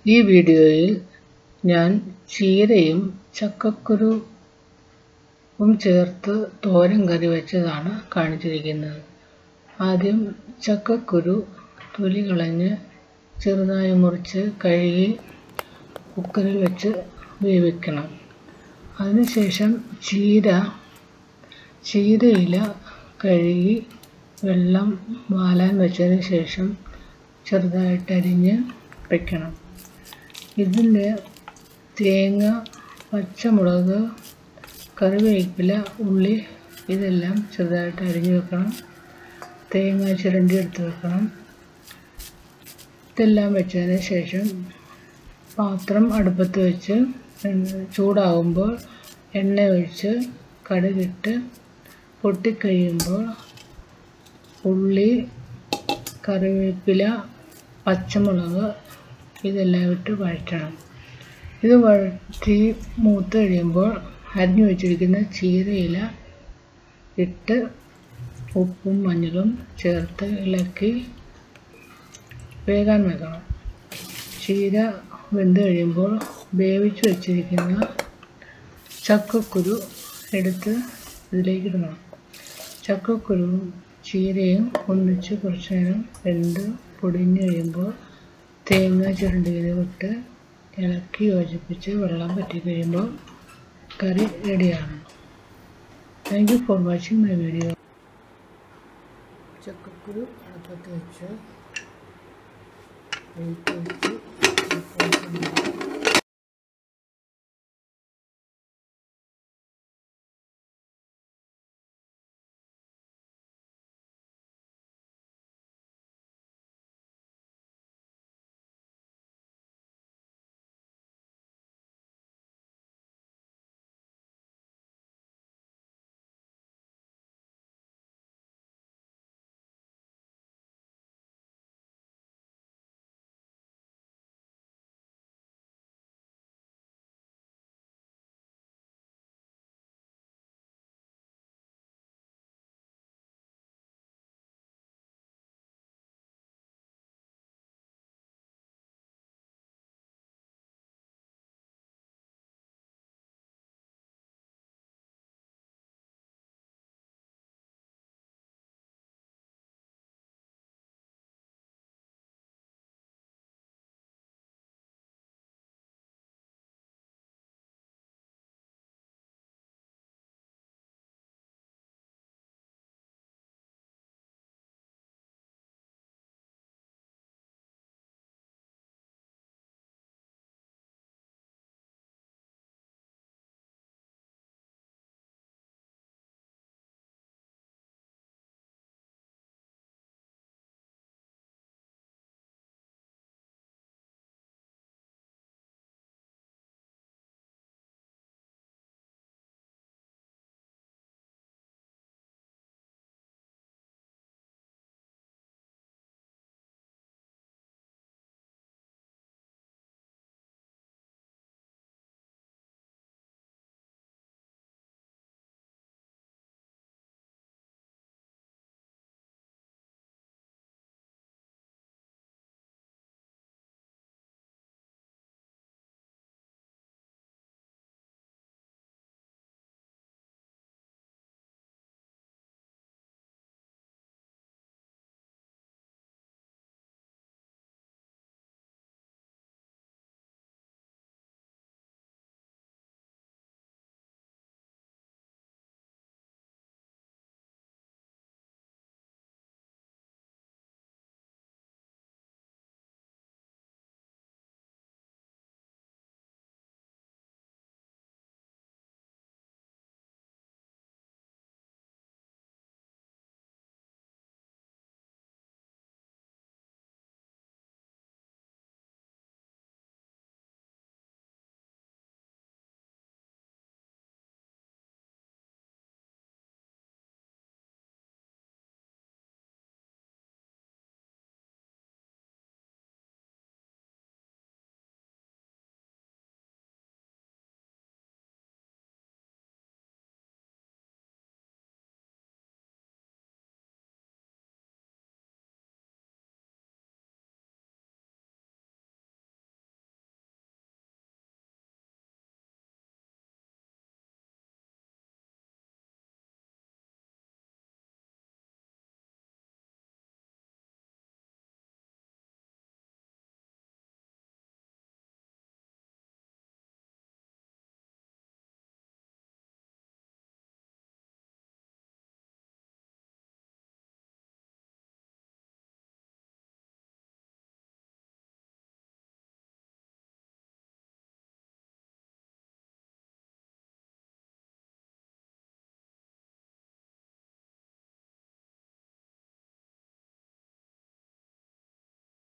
ഈ വീഡിയോയിൽ ഞാൻ ചീരയും ചക്കക്കുരുവും ചേർത്ത് തോരൻ കറി വെച്ചതാണ് കാണിച്ചിരിക്കുന്നത് ആദ്യം ചക്കക്കുരു തൊലി കളഞ്ഞ് ചെറുതായി മുറിച്ച് കഴുകി കുക്കറിൽ വെച്ച് വേവിക്കണം അതിനുശേഷം ചീര ചീരയില കഴുകി വെള്ളം വാലാൻ വെച്ചതിന് ശേഷം ചെറുതായിട്ട് അരിഞ്ഞ് വയ്ക്കണം ഇതിൻ്റെ തേങ്ങ പച്ചമുളക് കറിവേപ്പില ഉള്ളി ഇതെല്ലാം ചെറുതായിട്ട് അരിഞ്ഞ് വെക്കണം തേങ്ങ ചിരണ്ടി എടുത്ത് വെക്കണം ഇതെല്ലാം വെച്ചതിന് ശേഷം പാത്രം അടുപ്പത്ത് വെച്ച് ചൂടാകുമ്പോൾ എണ്ണ ഒഴിച്ച് കടുകിട്ട് പൊട്ടിക്കഴിയുമ്പോൾ ഉള്ളി കറിവേപ്പില പച്ചമുളക് ഇതെല്ലാം ഇട്ട് വഴറ്റണം ഇത് വഴറ്റി മൂത്ത് കഴിയുമ്പോൾ അരിഞ്ഞു വെച്ചിരിക്കുന്ന ചീരയില ഇട്ട് ഉപ്പും മഞ്ഞളും ചേർത്ത് ഇളക്കി വേകാൻ വെക്കണം ചീര വെന്ത് കഴിയുമ്പോൾ വേവിച്ച് വെച്ചിരിക്കുന്ന ചക്കക്കുരു എടുത്ത് ഇതിലേക്ക് ഇടണം ചക്കക്കുരുവും ചീരയും ഒന്നിച്ച് കുറച്ച് നേരം വെന്ത് പൊടിഞ്ഞ് കഴിയുമ്പോൾ തേങ്ങ ചുരണ്ടിയത് വിട്ട് ഇളക്കി യോജിപ്പിച്ച് വെള്ളം പറ്റി കഴിയുമ്പോൾ കറി റെഡിയാണ് thank you for watching my video ചക്കക്കുരു അടുപ്പത്ത് വെച്ച് വെയിറ്റ് വെച്ച്